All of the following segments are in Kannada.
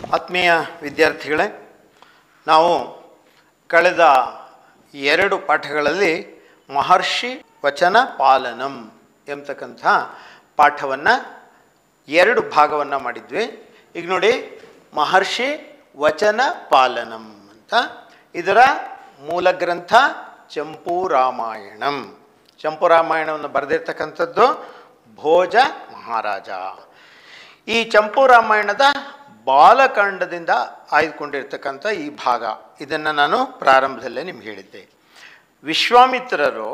ಆತ್ಮೀಯ ವಿದ್ಯಾರ್ಥಿಗಳೇ ನಾವು ಕಳೆದ ಎರಡು ಪಾಠಗಳಲ್ಲಿ ಮಹರ್ಷಿ ವಚನ ಪಾಲನಂ ಎಂಬತಕ್ಕಂಥ ಪಾಠವನ್ನು ಎರಡು ಭಾಗವನ್ನು ಮಾಡಿದ್ವಿ ಈಗ ನೋಡಿ ಮಹರ್ಷಿ ವಚನ ಪಾಲನಂ ಅಂತ ಇದರ ಮೂಲ ಗ್ರಂಥ ಚಂಪೂ ರಾಮಾಯಣಂ ಚಂಪು ರಾಮಾಯಣವನ್ನು ಬರೆದಿರ್ತಕ್ಕಂಥದ್ದು ಭೋಜ ಮಹಾರಾಜ ಈ ಚಂಪು ರಾಮಾಯಣದ ಬಾಲಕಾಂಡದಿಂದ ಆಯ್ದುಕೊಂಡಿರ್ತಕ್ಕಂಥ ಈ ಭಾಗ ಇದನ್ನು ನಾನು ಪ್ರಾರಂಭದಲ್ಲೇ ನಿಮ್ಗೆ ಹೇಳಿದ್ದೆ ವಿಶ್ವಾಮಿತ್ರರು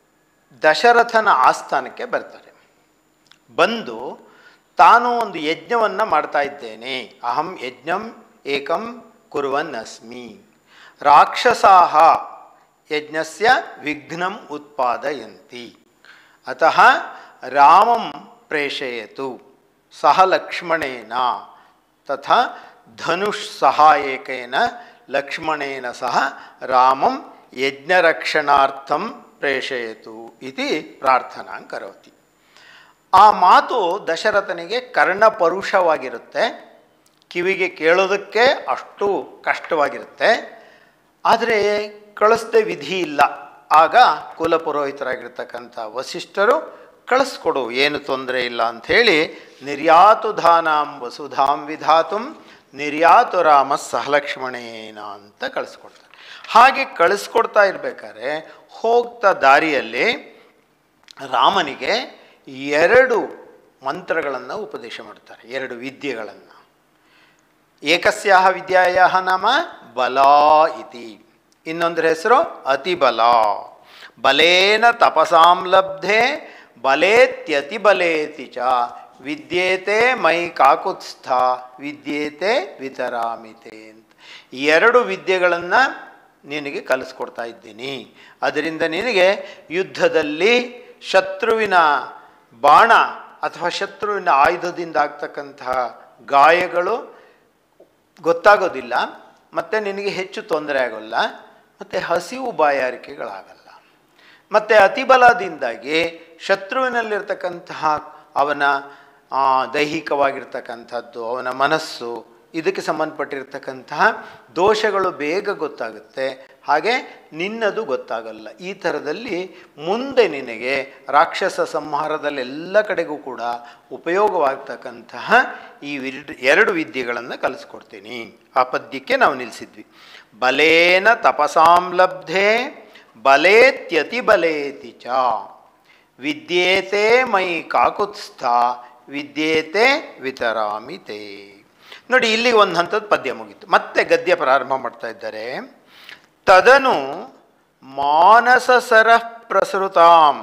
ದಶರಥನ ಆಸ್ಥಾನಕ್ಕೆ ಬರ್ತಾರೆ ಬಂದು ತಾನು ಒಂದು ಯಜ್ಞವನ್ನು ಮಾಡ್ತಾ ಇದ್ದೇನೆ ಅಹಂ ಯಜ್ಞಂ ಏಕಂ ಕುರುವನ್ ಅಸ್ಮಿ ರಾಕ್ಷಸಾಹ ಯಜ್ಞಸ್ಯ ವಿಘ್ನಂ ಉತ್ಪಾದಯಂತಿ ಅತಃ ರಾಮಂ ಪ್ರೇಷಯತು ಸಹ ಲಕ್ಷ್ಮಣೇನ ತಥಾ ಧನುಷ್ ಸಹಾಯಕೇನ ಲಕ್ಷ್ಮಣೇನ ಸಹ ರಾಮಂ ಯಜ್ಞರಕ್ಷಣಾರ್ಥಂ ಪ್ರೇಷಯತು ಇತಿ ಪ್ರಾರ್ಥನಾ ಕರೋತಿ ಆ ಮಾತು ದಶರಥನಿಗೆ ಕರ್ಣಪರುಷವಾಗಿರುತ್ತೆ ಕಿವಿಗೆ ಕೇಳೋದಕ್ಕೆ ಅಷ್ಟು ಕಷ್ಟವಾಗಿರುತ್ತೆ ಆದರೆ ಕಳಿಸ್ದೆ ವಿಧಿ ಇಲ್ಲ ಆಗ ಕುಲಪುರೋಹಿತರಾಗಿರ್ತಕ್ಕಂಥ ವಸಿಷ್ಠರು ಕಳಿಸ್ಕೊಡು ಏನು ತೊಂದರೆ ಇಲ್ಲ ಅಂಥೇಳಿ ನಿರ್ಯಾತು ಧಾನಾಂ ವಸುಧಾಂ ವಿಧಾತುಂ ನಿರ್ಯಾತು ರಾಮ ಸಹಲಕ್ಷ್ಮಣೇನ ಅಂತ ಕಳಿಸ್ಕೊಡ್ತಾರೆ ಹಾಗೆ ಕಳಿಸ್ಕೊಡ್ತಾ ಇರಬೇಕಾದ್ರೆ ಹೋಗ್ತಾ ದಾರಿಯಲ್ಲಿ ರಾಮನಿಗೆ ಎರಡು ಮಂತ್ರಗಳನ್ನು ಉಪದೇಶ ಮಾಡ್ತಾರೆ ಎರಡು ವಿದ್ಯೆಗಳನ್ನು ಏಕಸ್ಯಾಹ ವಿದ್ಯಾಯಾಹ ನಾಮ ಬಲ ಇತಿ ಇನ್ನೊಂದರ ಹೆಸರು ಅತಿಬಲ ಬಲೇನ ತಪಸಾಂ ಲಬ್ಧೆ ಬಲೇತ್ಯತಿ ಬಲೇತಿ ಚ ವಿದ್ಯೇತೆ ಮೈ ಕಾಕುತ್ಸ್ಥ ವಿದ್ಯೇತೆ ವಿತರಾಮಿತೆ ಅಂತ ಈ ಎರಡು ವಿದ್ಯೆಗಳನ್ನು ನಿನಗೆ ಕಲಿಸ್ಕೊಡ್ತಾ ಇದ್ದೀನಿ ಅದರಿಂದ ನಿನಗೆ ಯುದ್ಧದಲ್ಲಿ ಶತ್ರುವಿನ ಬಾಣ ಅಥವಾ ಶತ್ರುವಿನ ಆಯುಧದಿಂದ ಆಗ್ತಕ್ಕಂತಹ ಗಾಯಗಳು ಗೊತ್ತಾಗೋದಿಲ್ಲ ಮತ್ತು ನಿನಗೆ ಹೆಚ್ಚು ತೊಂದರೆ ಆಗೋಲ್ಲ ಮತ್ತು ಹಸಿವು ಬಾಯಾರಿಕೆಗಳಾಗಲ್ಲ ಮತ್ತು ಅತಿಬಲದಿಂದಾಗಿ ಶತ್ರುವಿನಲ್ಲಿರ್ತಕ್ಕಂತಹ ಅವನ ಆ, ದೈಹಿಕವಾಗಿರ್ತಕ್ಕಂಥದ್ದು ಅವನ ಮನಸ್ಸು ಇದಕ್ಕೆ ಸಂಬಂಧಪಟ್ಟಿರ್ತಕ್ಕಂತಹ ದೋಷಗಳು ಬೇಗ ಗೊತ್ತಾಗುತ್ತೆ ಹಾಗೆ ನಿನ್ನದು ಗೊತ್ತಾಗಲ್ಲ ಈ ಥರದಲ್ಲಿ ಮುಂದೆ ನಿನಗೆ ರಾಕ್ಷಸ ಸಂಹಾರದಲ್ಲಿ ಎಲ್ಲ ಕಡೆಗೂ ಕೂಡ ಉಪಯೋಗವಾಗ್ತಕ್ಕಂತಹ ಈ ವಿಡ್- ಎರಡು ವಿದ್ಯೆಗಳನ್ನು ಕಲಿಸ್ಕೊಡ್ತೀನಿ ಆ ಪದ್ಯಕ್ಕೆ ನಾವು ನಿಲ್ಲಿಸಿದ್ವಿ ಬಲೇನ ತಪಸಾಂ ಲಬ್ಧೆ ಬಲೇತ್ಯತಿ ಬಲೇತಿ ಚ ವಿದ್ಯೇತೆ ಮೈ ಕಾಕುತ್ಸ್ಥ ವಿದ್ಯೇತೆ ವಿತರಾಮಿ ತೇ ನೋಡಿ ಇಲ್ಲಿ ಒಂದು ಹಂತದ ಪದ್ಯ ಮುಗೀತು ಮತ್ತೆ ಗದ್ಯ ಪ್ರಾರಂಭ ಮಾಡ್ತಾ ಇದ್ದಾರೆ ತದನು ಮಾನಸ ಸರ ಪ್ರಸೃತಾಂ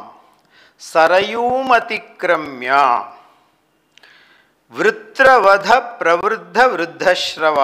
ಸರಯೂಮತಿಕ್ರಮ್ಯ ವೃತ್ರವಧ ಪ್ರವೃದ್ಧ ವೃದ್ಧಶ್ರವ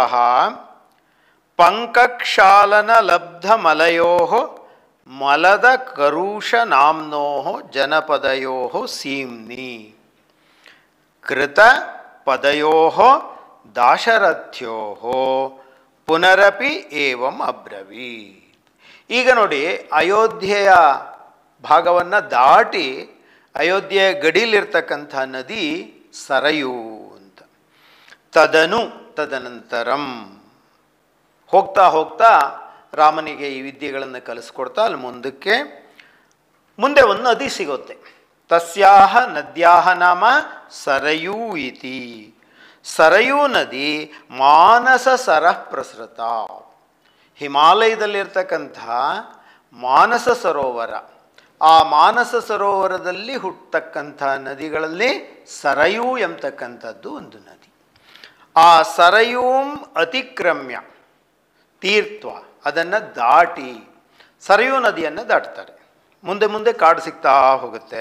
ಪಂಕಕ್ಷಾಲನ ಲಬ್ಧ ಮಲಯೋ ಮಲದ ಕರುಷ ನಾಮ್ನೋ ಜನಪದಯೋ ಸೀಮ್ನಿ ಕೃತ ಪದಯೋ ದಾಶರಥ್ಯೋ ಪುನರಪಿ ಏವಂ ಅಬ್ರವೀತ್ ಈಗ ನೋಡಿ ಅಯೋಧ್ಯೆಯ ಭಾಗವನ್ನು ದಾಟಿ ಅಯೋಧ್ಯೆಯ ಗಡಿಲಿರ್ತಕ್ಕಂಥ ನದಿ ಸರಯು ಅಂತ ತದನು ತದನಂತರಂ ಹೋಗ್ತಾ ಹೋಗ್ತಾ ರಾಮನಿಗೆ ಈ ವಿದ್ಯೆಗಳನ್ನು ಕಲಿಸ್ಕೊಡ್ತಾ ಅಲ್ಲಿ ಮುಂದಕ್ಕೆ ಮುಂದೆ ಒಂದು ನದಿ ಸಿಗುತ್ತೆ ತಸ್ಯಾಹ ನದ್ಯಾಹ ನಾಮ ಸರಯೂ ಇತಿ ಸರಯೂ ನದಿ ಮಾನಸ ಸರ ಪ್ರಸೃತ ಹಿಮಾಲಯದಲ್ಲಿರ್ತಕ್ಕಂತಹ ಮಾನಸ ಸರೋವರ ಆ ಮಾನಸ ಸರೋವರದಲ್ಲಿ ಹುಟ್ಟತಕ್ಕಂಥ ನದಿಗಳಲ್ಲಿ ಸರಯೂ ಎಂಬತಕ್ಕಂಥದ್ದು ಒಂದು ನದಿ ಆ ಸರಯೂಂ ಅತಿಕ್ರಮ್ಯ ತೀರ್ಥ ಅದನ್ನು ದಾಟಿ ಸರಯೂ ನದಿಯನ್ನು ದಾಟ್ತಾರೆ ಮುಂದೆ ಮುಂದೆ ಕಾಡು ಸಿಗ್ತಾ ಹೋಗುತ್ತೆ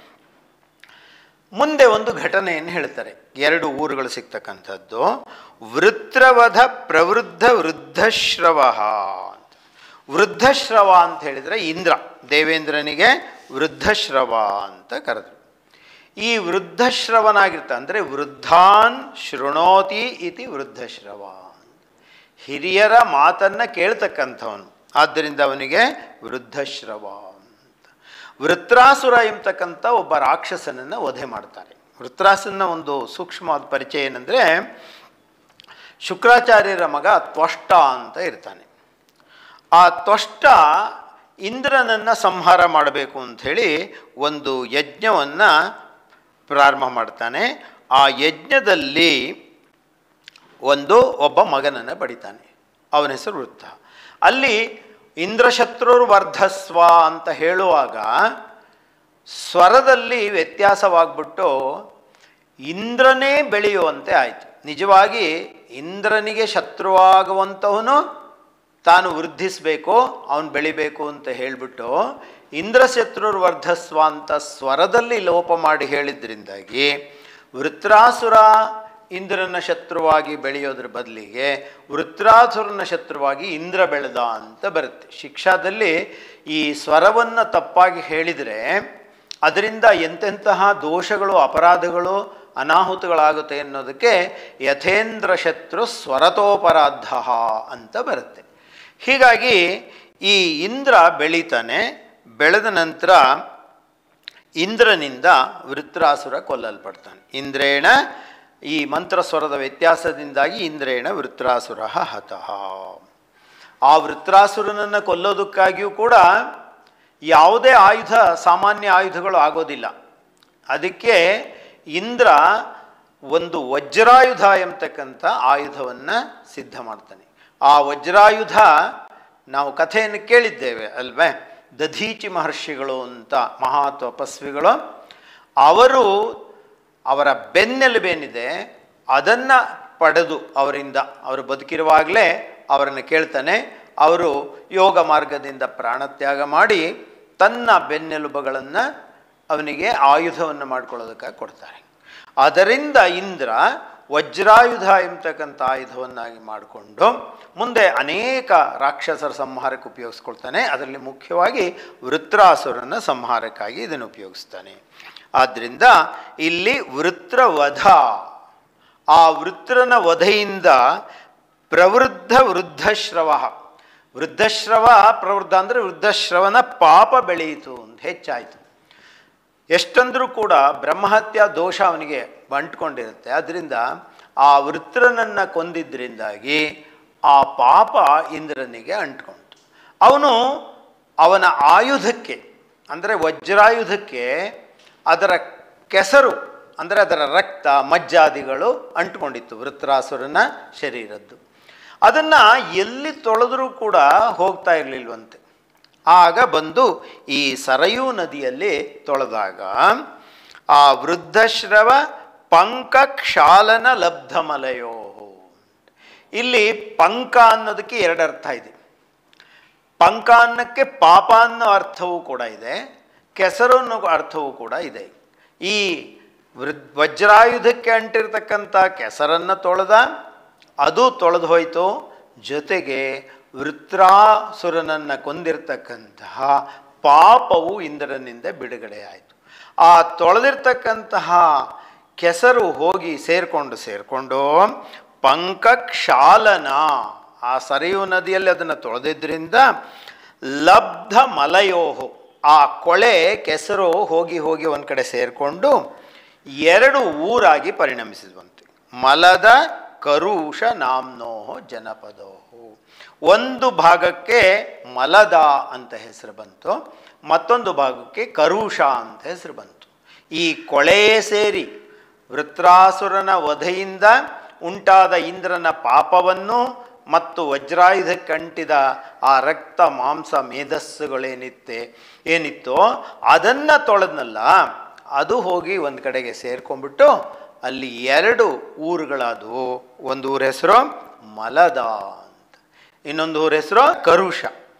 ಮುಂದೆ ಒಂದು ಘಟನೆಯನ್ನು ಹೇಳ್ತಾರೆ ಎರಡು ಊರುಗಳು ಸಿಗ್ತಕ್ಕಂಥದ್ದು ವೃತ್ರವಧ ಪ್ರವೃದ್ಧ ವೃದ್ಧಶ್ರವ ಅಂತ ವೃದ್ಧಶ್ರವ ಅಂತ ಹೇಳಿದರೆ ಇಂದ್ರ ದೇವೇಂದ್ರನಿಗೆ ವೃದ್ಧಶ್ರವ ಅಂತ ಕರೆದ್ರು ಈ ವೃದ್ಧಶ್ರವನಾಗಿರ್ತ ಅಂದರೆ ವೃದ್ಧಾನ್ ಶೃಣೋತಿ ಇತಿ ವೃದ್ಧಶ್ರವ ಹಿರಿಯರ ಮಾತನ್ನು ಕೇಳ್ತಕ್ಕಂಥವನು ಆದ್ದರಿಂದ ಅವನಿಗೆ ವೃದ್ಧಶ್ರವ ಅಂತ ವೃತ್ರಾಸುರ ಎಂಬತಕ್ಕಂಥ ಒಬ್ಬ ರಾಕ್ಷಸನನ್ನು ವಧೆ ಮಾಡ್ತಾರೆ ವೃತ್ರಾಸನ ಒಂದು ಸೂಕ್ಷ್ಮವಾದ ಪರಿಚಯ ಏನಂದರೆ ಶುಕ್ರಾಚಾರ್ಯರ ಮಗ ತ್ವಷ್ಟ ಅಂತ ಇರ್ತಾನೆ ಆ ತ್ವಷ್ಟ ಇಂದ್ರನನ್ನು ಸಂಹಾರ ಮಾಡಬೇಕು ಅಂಥೇಳಿ ಒಂದು ಯಜ್ಞವನ್ನು ಪ್ರಾರಂಭ ಮಾಡ್ತಾನೆ ಆ ಯಜ್ಞದಲ್ಲಿ ಒಂದು ಒಬ್ಬ ಮಗನನ್ನು ಬಡಿತಾನೆ ಅವನ ಹೆಸರು ವೃತ್ತ ಅಲ್ಲಿ ಇಂದ್ರಶತ್ರುರ್ ವರ್ಧಸ್ವ ಅಂತ ಹೇಳುವಾಗ ಸ್ವರದಲ್ಲಿ ವ್ಯತ್ಯಾಸವಾಗ್ಬಿಟ್ಟು ಇಂದ್ರನೇ ಬೆಳೆಯುವಂತೆ ಆಯಿತು ನಿಜವಾಗಿ ಇಂದ್ರನಿಗೆ ಶತ್ರುವಾಗುವಂಥವನು ತಾನು ವೃದ್ಧಿಸಬೇಕು ಅವನು ಬೆಳಿಬೇಕು ಅಂತ ಹೇಳಿಬಿಟ್ಟು ಇಂದ್ರಶತ್ರುರ್ ವರ್ಧಸ್ವ ಅಂತ ಸ್ವರದಲ್ಲಿ ಲೋಪ ಮಾಡಿ ಹೇಳಿದ್ರಿಂದಾಗಿ ವೃತ್ರಾಸುರ ಇಂದ್ರನ ಶತ್ರುವಾಗಿ ಬೆಳೆಯೋದ್ರ ಬದಲಿಗೆ ವೃತ್ರಾಸುರನ ಶತ್ರುವಾಗಿ ಇಂದ್ರ ಬೆಳೆದ ಅಂತ ಬರುತ್ತೆ ಶಿಕ್ಷಾದಲ್ಲಿ ಈ ಸ್ವರವನ್ನು ತಪ್ಪಾಗಿ ಹೇಳಿದರೆ ಅದರಿಂದ ಎಂತೆಂತಹ ದೋಷಗಳು ಅಪರಾಧಗಳು ಅನಾಹುತಗಳಾಗುತ್ತೆ ಅನ್ನೋದಕ್ಕೆ ಯಥೇಂದ್ರ ಶತ್ರು ಸ್ವರತೋಪರಾಧ ಅಂತ ಬರುತ್ತೆ ಹೀಗಾಗಿ ಈ ಇಂದ್ರ ಬೆಳೀತಾನೆ ಬೆಳೆದ ನಂತರ ಇಂದ್ರನಿಂದ ವೃತ್ರಾಸುರ ಕೊಲ್ಲಲ್ಪಡ್ತಾನೆ ಇಂದ್ರೇಣ ಈ ಮಂತ್ರಸ್ವರದ ವ್ಯತ್ಯಾಸದಿಂದಾಗಿ ಇಂದ್ರೇಣ ವೃತ್ರಾಸುರ ಹತಃ ಆ ವೃತ್ರಾಸುರನನ್ನು ಕೊಲ್ಲೋದಕ್ಕಾಗಿಯೂ ಕೂಡ ಯಾವುದೇ ಆಯುಧ ಸಾಮಾನ್ಯ ಆಯುಧಗಳು ಆಗೋದಿಲ್ಲ ಅದಕ್ಕೆ ಇಂದ್ರ ಒಂದು ವಜ್ರಾಯುಧ ಎಂಬತಕ್ಕಂಥ ಆಯುಧವನ್ನು ಸಿದ್ಧ ಮಾಡ್ತಾನೆ ಆ ವಜ್ರಾಯುಧ ನಾವು ಕಥೆಯನ್ನು ಕೇಳಿದ್ದೇವೆ ಅಲ್ವೇ ದಧೀಚಿ ಮಹರ್ಷಿಗಳು ಅಂತ ಮಹಾ ತಪಸ್ವಿಗಳು ಅವರು ಅವರ ಬೆನ್ನೆಲುಬೇನಿದೆ ಅದನ್ನು ಪಡೆದು ಅವರಿಂದ ಅವರು ಬದುಕಿರುವಾಗಲೇ ಅವರನ್ನು ಕೇಳ್ತಾನೆ ಅವರು ಯೋಗ ಮಾರ್ಗದಿಂದ ಪ್ರಾಣತ್ಯಾಗ ಮಾಡಿ ತನ್ನ ಬೆನ್ನೆಲುಬುಗಳನ್ನು ಅವನಿಗೆ ಆಯುಧವನ್ನು ಮಾಡ್ಕೊಳ್ಳೋದಕ್ಕಾಗಿ ಕೊಡ್ತಾರೆ ಅದರಿಂದ ಇಂದ್ರ ವಜ್ರಾಯುಧ ಎಂಬತಕ್ಕಂಥ ಆಯುಧವನ್ನಾಗಿ ಮಾಡಿಕೊಂಡು ಮುಂದೆ ಅನೇಕ ರಾಕ್ಷಸರ ಸಂಹಾರಕ್ಕೆ ಉಪಯೋಗಿಸ್ಕೊಳ್ತಾನೆ ಅದರಲ್ಲಿ ಮುಖ್ಯವಾಗಿ ವೃತ್ರಾಸುರನ ಸಂಹಾರಕ್ಕಾಗಿ ಇದನ್ನು ಉಪಯೋಗಿಸ್ತಾನೆ ಆದ್ದರಿಂದ ಇಲ್ಲಿ ವೃತ್ರವಧ ಆ ವೃತ್ರನ ವಧೆಯಿಂದ ಪ್ರವೃದ್ಧ ವೃದ್ಧಶ್ರವ ವೃದ್ಧಶ್ರವ ಪ್ರವೃದ್ಧ ಅಂದರೆ ವೃದ್ಧಶ್ರವನ ಪಾಪ ಬೆಳೆಯಿತು ಅಂತ ಹೆಚ್ಚಾಯಿತು ಎಷ್ಟಂದ್ರೂ ಕೂಡ ಬ್ರಹ್ಮಹತ್ಯ ದೋಷ ಅವನಿಗೆ ಅಂಟ್ಕೊಂಡಿರುತ್ತೆ ಆದ್ದರಿಂದ ಆ ವೃತ್ರನನ್ನು ಕೊಂದಿದ್ದರಿಂದಾಗಿ ಆ ಪಾಪ ಇಂದ್ರನಿಗೆ ಅಂಟ್ಕೊಂತು ಅವನು ಅವನ ಆಯುಧಕ್ಕೆ ಅಂದರೆ ವಜ್ರಾಯುಧಕ್ಕೆ ಅದರ ಕೆಸರು ಅಂದರೆ ಅದರ ರಕ್ತ ಮಜ್ಜಾದಿಗಳು ಅಂಟ್ಕೊಂಡಿತ್ತು ವೃತ್ರಾಸುರನ ಶರೀರದ್ದು ಅದನ್ನು ಎಲ್ಲಿ ತೊಳೆದರೂ ಕೂಡ ಹೋಗ್ತಾ ಇರಲಿಲ್ವಂತೆ ಆಗ ಬಂದು ಈ ಸರಯೂ ನದಿಯಲ್ಲಿ ತೊಳೆದಾಗ ಆ ವೃದ್ಧಶ್ರವ ಪಂಕ ಕ್ಷಾಲನ ಲಬ್ಧಮಲಯೋ ಇಲ್ಲಿ ಪಂಕ ಅನ್ನೋದಕ್ಕೆ ಎರಡು ಅರ್ಥ ಇದೆ ಪಂಕ ಅನ್ನಕ್ಕೆ ಪಾಪ ಅನ್ನೋ ಅರ್ಥವೂ ಕೂಡ ಇದೆ ಕೆಸರು ಅನ್ನೋ ಅರ್ಥವೂ ಕೂಡ ಇದೆ ಈ ವೃದ್ ವಜ್ರಾಯುಧಕ್ಕೆ ಅಂಟಿರ್ತಕ್ಕಂಥ ಕೆಸರನ್ನು ತೊಳೆದ ಅದು ತೊಳೆದು ಹೋಯಿತು ಜೊತೆಗೆ ವೃತ್ರಾಸುರನನ್ನು ಕೊಂದಿರ್ತಕ್ಕಂತಹ ಪಾಪವು ಇಂದ್ರನಿಂದ ಬಿಡುಗಡೆ ಆಯಿತು ಆ ತೊಳೆದಿರ್ತಕ್ಕಂತಹ ಕೆಸರು ಹೋಗಿ ಸೇರಿಕೊಂಡು ಸೇರಿಕೊಂಡು ಪಂಕಕ್ಷಾಲನ ಆ ಸರಿಯು ನದಿಯಲ್ಲಿ ಅದನ್ನು ತೊಳೆದಿದ್ದರಿಂದ ಲಬ್ಧ ಮಲಯೋಹು ಆ ಕೊಳೆ ಕೆಸರು ಹೋಗಿ ಹೋಗಿ ಒಂದು ಕಡೆ ಸೇರಿಕೊಂಡು ಎರಡು ಊರಾಗಿ ಪರಿಣಮಿಸಿದ್ವಂತೆ ಮಲದ ಕರುಷ ನಾಮ್ನೋ ಜನಪದೋ ಒಂದು ಭಾಗಕ್ಕೆ ಮಲದ ಅಂತ ಹೆಸರು ಬಂತು ಮತ್ತೊಂದು ಭಾಗಕ್ಕೆ ಕರುಷ ಅಂತ ಹೆಸರು ಬಂತು ಈ ಕೊಳೆಯೇ ಸೇರಿ ವೃತ್ರಾಸುರನ ವಧೆಯಿಂದ ಉಂಟಾದ ಇಂದ್ರನ ಪಾಪವನ್ನು ಮತ್ತು ವಜ್ರಾಯುಧಕ್ಕಂಟಿದ ಆ ರಕ್ತ ಮಾಂಸ ಮೇಧಸ್ಸುಗಳೇನಿತ್ತೆ ಏನಿತ್ತೋ ಅದನ್ನು ತೊಳೆದ್ನಲ್ಲ ಅದು ಹೋಗಿ ಒಂದು ಕಡೆಗೆ ಸೇರ್ಕೊಂಡ್ಬಿಟ್ಟು ಅಲ್ಲಿ ಎರಡು ಊರುಗಳಾದವು ಒಂದು ಊರ ಹೆಸರು ಮಲದ ಅಂತ ಇನ್ನೊಂದು ಊರ ಹೆಸರು ಕರುಷ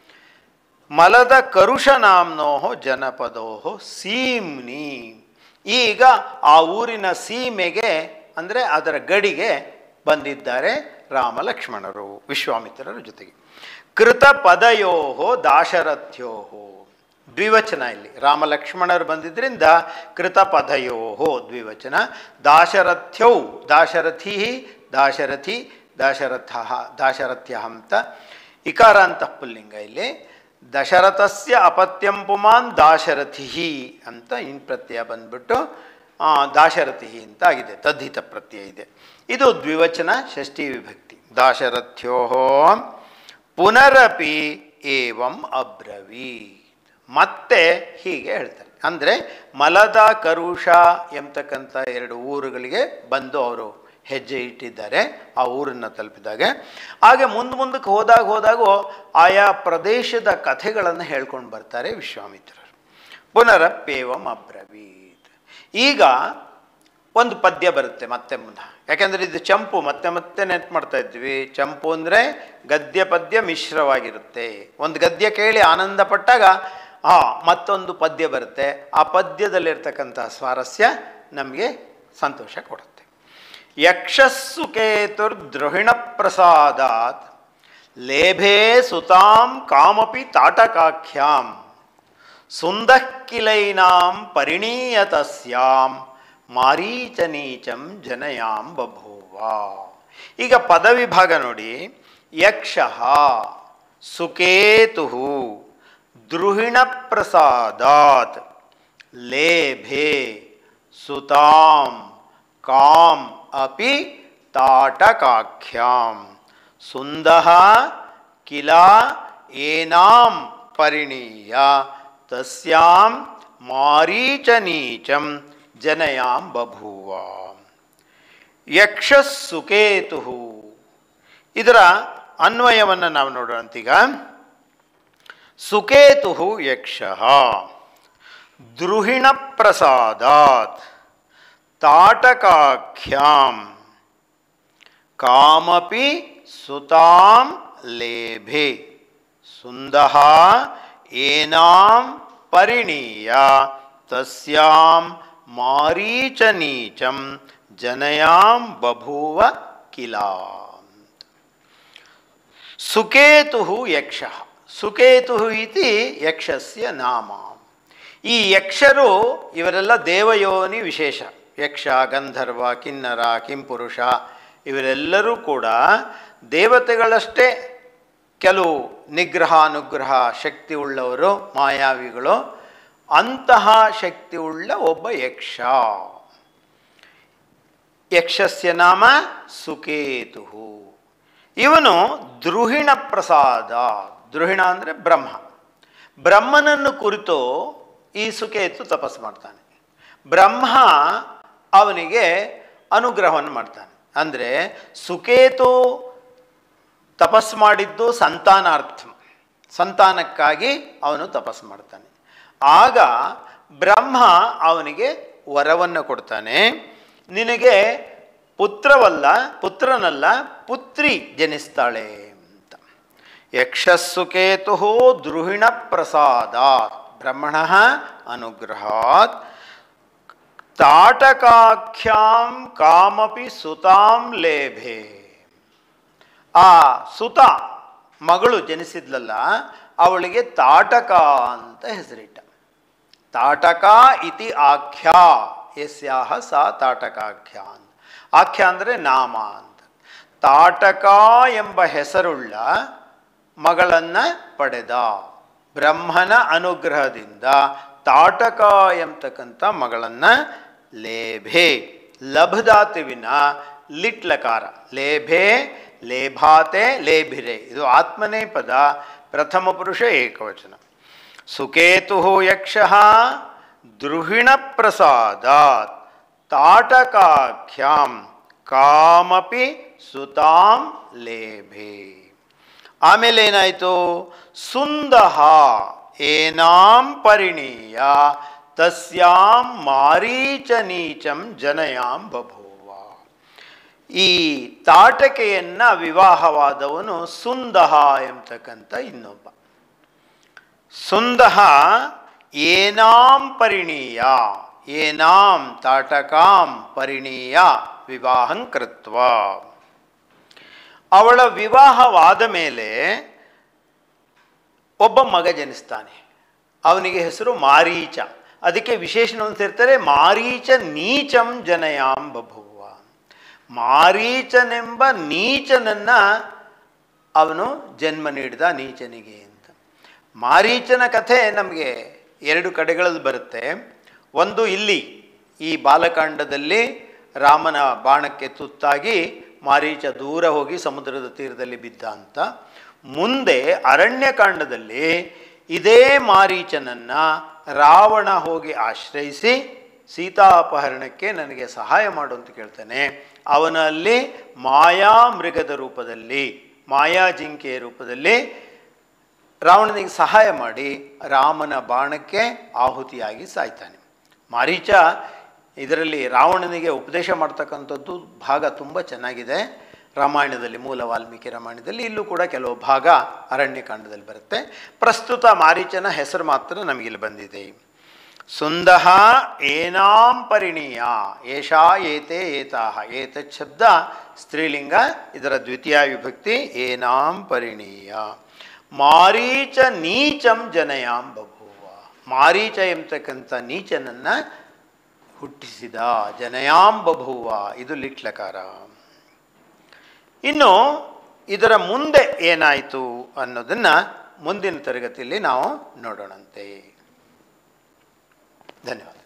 ಮಲದ ಕರುಷ ನಾಮ್ನೋಹೋ ಜನಪದೋಹೋ ಸೀಮ್ನಿ ಈಗ ಆ ಊರಿನ ಸೀಮೆಗೆ ಅಂದರೆ ಅದರ ಗಡಿಗೆ ಬಂದಿದ್ದಾರೆ ರಾಮ ಲಕ್ಷ್ಮಣರು ವಿಶ್ವಾಮಿತ್ರರ ಜೊತೆಗೆ ಕೃತ ಪದಯೋಹೋ ದಾಶರಥ್ಯೋಹೋ ದ್ವಿವಚನ ಇಲ್ಲಿ ರಾಮ ಲಕ್ಷ್ಮಣರು ಬಂದಿದ್ದರಿಂದ ಕೃತ ಪದಯೋಹೋ ದ್ವಿವಚನ ದಾಶರಥ್ಯೌ ದಾಶರಥಿ ದಾಶರಥಿ ದಾಶರಥ ದಾಶರಥ್ಯ ಅಂತ ಇಕಾರ ಅಂತ ಪುಲ್ಲಿಂಗ ಇಲ್ಲಿ ದಶರಥಸ್ಯ ಅಪತ್ಯಂ ಪುಮಾನ್ ದಾಶರಥಿ ಅಂತ ಇನ್ ಪ್ರತ್ಯಯ ಬಂದ್ಬಿಟ್ಟು ಆ, ದಾಶರಥಿ ಅಂತ ಆಗಿದೆ ತದ್ಧಿತ ಪ್ರತ್ಯಯ ಇದೆ ಇದು ದ್ವಿವಚನ ಷಷ್ಠಿ ವಿಭಕ್ತಿ ದಾಶರಥ್ಯೋ ಪುನರಪಿ ಏವಂ ಅಬ್ರವೀತ್ ಮತ್ತೆ ಹೀಗೆ ಹೇಳ್ತಾರೆ ಅಂದರೆ ಮಲದ ಕರುಷ ಎಂಬತಕ್ಕಂಥ ಎರಡು ಊರುಗಳಿಗೆ ಬಂದು ಅವರು ಹೆಜ್ಜೆ ಇಟ್ಟಿದ್ದಾರೆ ಆ ಊರನ್ನು ತಲುಪಿದಾಗ ಹಾಗೆ ಮುಂದೆ ಮುಂದಕ್ಕೆ ಹೋದಾಗ ಹೋದಾಗ ಆಯಾ ಪ್ರದೇಶದ ಕಥೆಗಳನ್ನು ಹೇಳ್ಕೊಂಡು ಬರ್ತಾರೆ ವಿಶ್ವಾಮಿತ್ರರು ಪುನರಪ್ಪೇವಂ ಅಬ್ರವೀತ್ ಈಗ ಒಂದು ಪದ್ಯ ಬರುತ್ತೆ ಮತ್ತೆ ಮುಂದೆ ಯಾಕೆಂದರೆ ಇದು ಚಂಪು ಮತ್ತೆ ಮತ್ತೆ ನೆಟ್ ಮಾಡ್ತಾ ಇದ್ವಿ ಚಂಪು ಅಂದರೆ ಗದ್ಯ ಪದ್ಯ ಮಿಶ್ರವಾಗಿರುತ್ತೆ ಒಂದು ಗದ್ಯ ಕೇಳಿ ಆನಂದ ಪಟ್ಟಾಗ ಆ ಮತ್ತೊಂದು ಪದ್ಯ ಬರುತ್ತೆ ಆ ಪದ್ಯದಲ್ಲಿರ್ತಕ್ಕಂಥ ಸ್ವಾರಸ್ಯ ನಮಗೆ ಸಂತೋಷ ಕೊಡುತ್ತೆ ಯಕ್ಷಸ್ಸು ಕೇತುರ್ದ್ರೋಹಿಣ ಪ್ರಸಾದಾತ್ ಲೇಭೆ ಸುತಾಂ ಕಾಮಪಿ ತಾಟಕಾಖ್ಯಾಂ ಸುಂದಃ ಕಿಲೈನಾಂ ಪರಿಣೀಯತಸ್ಯಾಂ ಮಾರೀಚನೀಚಂ ಜನಯಾಂ ಬಭೂವ ಈಗ ಪದವಿಭಾಗ ನೋಡಿ ಯಕ್ಷ ಸುಕೇತು ದ್ರುಹಿಣ ಪ್ರಸಾದಾತ್ ಲೇಭೆ ಸುತಾಂ ಕಾಂ ಅಪಿ ತಾಟಕಾಖ್ಯಾಂ ಸುಂದಃ ಕಿಲ ಏನಾಂ ಪರಿಣೀಯ ತಸ್ಯಾಂ ಮಾರೀಚನೀಚಂ ಜನಯಾಂ ಬಭೂವ ಯಕ್ಷಸ್ಸುಕೇತು ಇದರ ಅನ್ವಯವನ್ನು ನಾವು ನೋಡೋಣಂತೀಗ ಸುಕೇತು ಯಕ್ಷ ದ್ರುಹಿಣ ಪ್ರಸಾದಾತ್ ತಾಟಕಾಖ್ಯಾಂ ಕಾಮಪಿ ಸುತಾಂ ಲೇಭೆ ಸುಂದಃ ಏನಾಂ ಪರಿಣೀಯ ತಸ್ಯಾಂ ಮಾರೀಚನೀಚಂ ಜನಯಾಂ ಬಭೂವ ಕಿಲ ಸುಕೇತು ಯಕ್ಷ ಸುಕೇತು ಇತಿ ಯಕ್ಷಸ್ಯ ನಾಮ ಈ ಯಕ್ಷರು ಇವರೆಲ್ಲ ದೇವಯೋನಿ ವಿಶೇಷ ಯಕ್ಷ ಗಂಧರ್ವ ಕಿನ್ನರ ಕಿಂಪುರುಷ ಇವರೆಲ್ಲರೂ ಕೂಡ ದೇವತೆಗಳಷ್ಟೇ ಕೆಲವು ನಿಗ್ರಹ ಅನುಗ್ರಹ ಶಕ್ತಿ ಉಳ್ಳವರು ಮಾಯಾವಿಗಳು ಅಂತಹ ಶಕ್ತಿ ಉಳ್ಳ ಒಬ್ಬ ಯಕ್ಷ ಯಕ್ಷಸ್ಯ ನಾಮ ಸುಕೇತು ಇವನು ದ್ರುಹಿಣ ಪ್ರಸಾದ ದ್ರುಹಿಣ ಅಂದರೆ ಬ್ರಹ್ಮ ಬ್ರಹ್ಮನನ್ನು ಕುರಿತು ಈ ಸುಕೇತು ತಪಸ್ಸು ಮಾಡ್ತಾನೆ ಬ್ರಹ್ಮ ಅವನಿಗೆ ಅನುಗ್ರಹವನ್ನು ಮಾಡ್ತಾನೆ ಅಂದರೆ ಸುಕೇತು ತಪಸ್ಸು ಮಾಡಿದ್ದು ಸಂತಾನಾರ್ಥ ಸಂತಾನಕ್ಕಾಗಿ ಅವನು ತಪಸ್ಸು ಮಾಡ್ತಾನೆ ಆಗ ಬ್ರಹ್ಮ ಅವನಿಗೆ ವರವನ್ನು ಕೊಡ್ತಾನೆ ನಿನಗೆ ಪುತ್ರವಲ್ಲ ಪುತ್ರನಲ್ಲ ಪುತ್ರಿ ಜನಿಸ್ತಾಳೆ ಅಂತ ಯಕ್ಷಸ್ಸುಕೇತು ದ್ರುಹಿಣ ಪ್ರಸಾದಾತ್ ಬ್ರಹ್ಮಣ ಅನುಗ್ರಹಾತ್ ತಾಟಕಾಖ್ಯಾಂ ಕಾಮಪಿ ಸುತಾಂ ಲೇಭೆ ಆ ಸುತ ಮಗಳು ಜನಿಸಿದ್ಲಲ್ಲ ಅವಳಿಗೆ ತಾಟಕ ಅಂತ ಹೆಸರಿಟ್ಟ ತಾಟಕ ಇತಿ ಆಖ್ಯ ಯಸ್ಯಾಹ ಸಾ ತಾಟಕಾಖ್ಯ ಅಂತ ಆಖ್ಯ ಅಂದರೆ ನಾಮ ಅಂತ ತಾಟಕ ಎಂಬ ಹೆಸರುಳ್ಳ ಮಗಳನ್ನು ಪಡೆದ ಬ್ರಹ್ಮನ ಅನುಗ್ರಹದಿಂದ ತಾಟಕ ಎಂಬತಕ್ಕಂಥ ಮಗಳನ್ನು ಲೇಭೆ ಲಭದಾತುವಿನ ಲಿಟ್ಲಕಾರ ಲೇಭೆ ಲೇಭಾತೆ ಲೇಭಿರೆ ಇದು ಆತ್ಮನೇ ಪದ ಪ್ರಥಮ ಪುರುಷ ಏಕವಚನ ಸುಕೇತು ಯಕ್ಷ ದ್ರುಹಿಣ ಪ್ರಸಾದಾತ್ ತಾಟಕಾಖ್ಯಾಂ ಕಾಮಪಿ ಸುತಾಂ ಲೇಭೆ ಆಮೇಲೆ ಏನಾಯಿತು ಸುಂದಹ ಏನಾಂ ಪರಿಣೀಯ ತಸ್ಯಾಂ ಮಾರೀಚ ನೀಚಂ ಜನಯಾಂ ಬಭೂವ ಈ ತಾಟಕೆಯನ್ನು ವಿವಾಹವಾದವನು ಸುಂದಹ ಎಂಬತಕ್ಕಂಥ ಇನ್ನೊಬ್ಬ ಸುಂದಹ ಏನಾಂ ಪರಿಣೀಯ ಏನಾಂ ತಾಟಕಾಂ ಪರಿಣೀಯ ವಿವಾಹಂ ಕೃತ್ವ ಅವಳ ವಿವಾಹವಾದ ಮೇಲೆ ಒಬ್ಬ ಮಗ ಜನಿಸ್ತಾನೆ ಅವನಿಗೆ ಹೆಸರು ಮಾರೀಚ ಅದಕ್ಕೆ ವಿಶೇಷಣವನ್ನು ಸೇರ್ತಾರೆ ಮಾರೀಚ ನೀಚಂ ಜನಯಾಂ ಬಭುವ ಮಾರೀಚನೆಂಬ ನೀಚನನ್ನು ಅವನು ಜನ್ಮ ನೀಡಿದ ನೀಚನಿಗೆ ಅಂತ ಮಾರೀಚನ ಕಥೆ ನಮಗೆ ಎರಡು ಕಡೆಗಳಲ್ಲಿ ಬರುತ್ತೆ ಒಂದು ಇಲ್ಲಿ ಈ ಬಾಲಕಾಂಡದಲ್ಲಿ ರಾಮನ ಬಾಣಕ್ಕೆ ತುತ್ತಾಗಿ ಮಾರೀಚ ದೂರ ಹೋಗಿ ಸಮುದ್ರದ ತೀರದಲ್ಲಿ ಬಿದ್ದ ಅಂತ ಮುಂದೆ ಅರಣ್ಯಕಾಂಡದಲ್ಲಿ ಇದೇ ಮಾರೀಚನನ್ನು ರಾವಣ ಹೋಗಿ ಆಶ್ರಯಿಸಿ ಸೀತಾಪಹರಣಕ್ಕೆ ನನಗೆ ಸಹಾಯ ಮಾಡು ಅಂತ ಕೇಳ್ತಾನೆ ಅವನಲ್ಲಿ ಮಾಯಾ ಮೃಗದ ರೂಪದಲ್ಲಿ ಮಾಯಾ ಜಿಂಕೆಯ ರೂಪದಲ್ಲಿ ರಾವಣನಿಗೆ ಸಹಾಯ ಮಾಡಿ ರಾಮನ ಬಾಣಕ್ಕೆ ಆಹುತಿಯಾಗಿ ಸಾಯ್ತಾನೆ ಮಾರೀಚ ಇದರಲ್ಲಿ ರಾವಣನಿಗೆ ಉಪದೇಶ ಮಾಡ್ತಕ್ಕಂಥದ್ದು ಭಾಗ ತುಂಬ ಚೆನ್ನಾಗಿದೆ ರಾಮಾಯಣದಲ್ಲಿ ಮೂಲ ವಾಲ್ಮೀಕಿ ರಾಮಾಯಣದಲ್ಲಿ ಇಲ್ಲೂ ಕೂಡ ಕೆಲವು ಭಾಗ ಅರಣ್ಯಕಾಂಡದಲ್ಲಿ ಬರುತ್ತೆ ಪ್ರಸ್ತುತ ಮಾರೀಚನ ಹೆಸರು ಮಾತ್ರ ನಮಗಿಲ್ಲಿ ಬಂದಿದೆ ಸುಂದಹ ಏನಾಂ ಪರಿಣೀಯ ಏಷಾ ಏತೆ ಏತಾಹ ಏತತ್ ಶಬ್ದ ಸ್ತ್ರೀಲಿಂಗ ಇದರ ದ್ವಿತೀಯ ವಿಭಕ್ತಿ ಏನಾಂ ಪರಿಣೀಯ ಮಾರೀಚ ನೀಚಂ ಜನಯಾಂ ಬಭೂವ ಮಾರೀಚ ಎಂಬತಕ್ಕಂಥ ನೀಚನನ್ನು ಹುಟ್ಟಿಸಿದ ಜನಯಾಂ ಬಭೂವ ಇದು ಲಿಟ್ಲಕಾರ ಇನ್ನು ಇದರ ಮುಂದೆ ಏನಾಯಿತು ಅನ್ನೋದನ್ನು ಮುಂದಿನ ತರಗತಿಯಲ್ಲಿ ನಾವು ನೋಡೋಣಂತೆ ಧನ್ಯವಾದ